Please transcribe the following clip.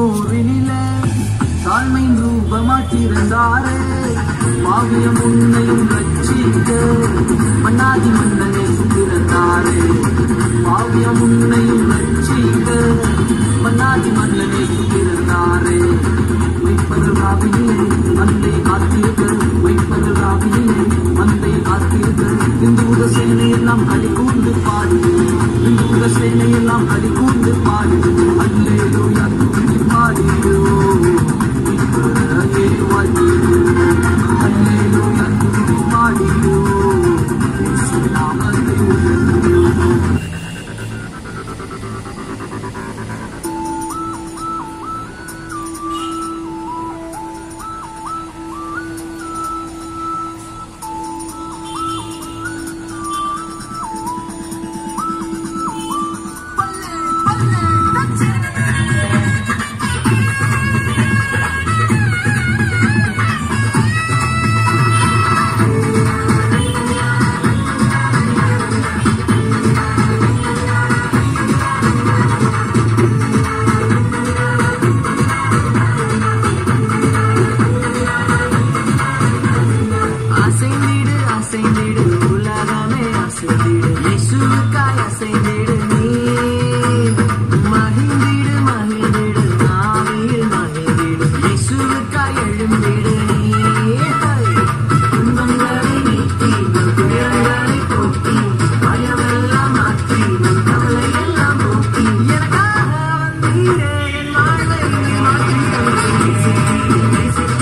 போரினில தாழ்மை ரூபமாட்டிருந்தாரே பாவியம் உன்னையும் ரட்சிக்க மன்னாதி மன்னனை பிறந்தாரே பாவியம் உன்னையும் ரட்சிக்க மன்னாதி மன்னனை பிறந்தாரே வைப்பதல் ராவியே மந்தை காத்திருக்க வைப்பதல் ராவியே மந்தை காத்திருக்க இந்தூத சேனையெல்லாம் களி கூர்ந்து பாடு இந்தூத சேனையெல்லாம் களி கூர்ந்து பாடு அல்லேலூயா துதி பாடிடு மீட்பரையே வாழ்த்திடு அல்லேலூயா துதி பாடிடு இயேசு நாமத்தை உயர்த்திடு அசைந்திடு அசைந்திடு உலகமே அசைந்திடு இயேசுவுக்காய் அசைந்திடு நீ மகிழ்ந்திடு மகிழ்ந்திடு ஆவியில் மகிழ்ந்திடு இயேசுவுக்காய் எழுந்திடு நீ துன்பங்களை நீக்கி நம் துயரங்களை போக்கி பயமெல்லாம் மாற்றி நம் கவலை எல்லாம் போக்கி எனக்காக வந்தீரே என் வாழ்வை மாற்றி நேசித்தீரே நேசித்தீரே